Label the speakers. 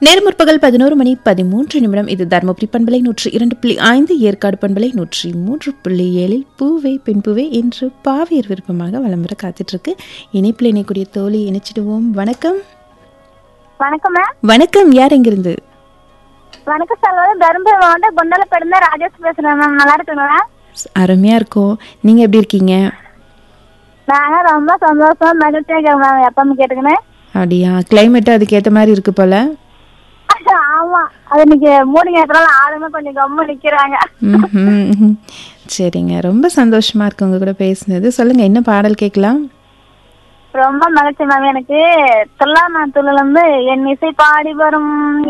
Speaker 1: நேரம் முற்பகல் பதினோரு மணி பதிமூன்று நிமிடம் இது தருமபுரி பண்பலை நூற்றி இரண்டு புள்ளி ஐந்து ஏற்காடு பண்பலை நூற்றி மூன்று புள்ளி ஏழில் பூவே பெண்பூவே என்று பாவியர் விருப்பமாக வலம் வர காத்துட்டு இருக்கு இணைப்பில் இணைக்கூடிய தோழி இணைச்சிடுவோம் வணக்கம்
Speaker 2: வணக்கம் மேம்
Speaker 1: வணக்கம் யார் எங்கிருந்து
Speaker 2: வணக்கம் சொல்வது தருமபுரி மாவட்டம் குண்டலப்பேருந்து ராஜேஷ் பேசுறேன் மேம் நல்லா இருக்குங்க மேம்
Speaker 1: அருமையா இருக்கோம் நீங்க எப்படி இருக்கீங்க
Speaker 2: நாங்க ரொம்ப சந்தோஷமா மகிழ்ச்சியா இருக்கோம் மேம் எப்பவும் கேட்டுக்கினேன்
Speaker 1: அப்படியா கிளைமேட் அதுக்கேற்ற மாதிரி இருக்கு போல
Speaker 2: ஆமா அது இன்னைக்கு மூணு நேரத்துல ஆளுமே கொஞ்சம் கம்மு நிக்கிறாங்க
Speaker 1: ம்ஹும். சரிங்க ரொம்ப சந்தோஷமா இருக்கு உங்க கூட பேசுனது சொல்லுங்க என்ன பாடல் கேட்கலாம்
Speaker 2: ரொம்ப மகிழ்ச்சி மேம் எனக்கு துல்லாம துள்ள இருந்து என் இசை பாடி வரும்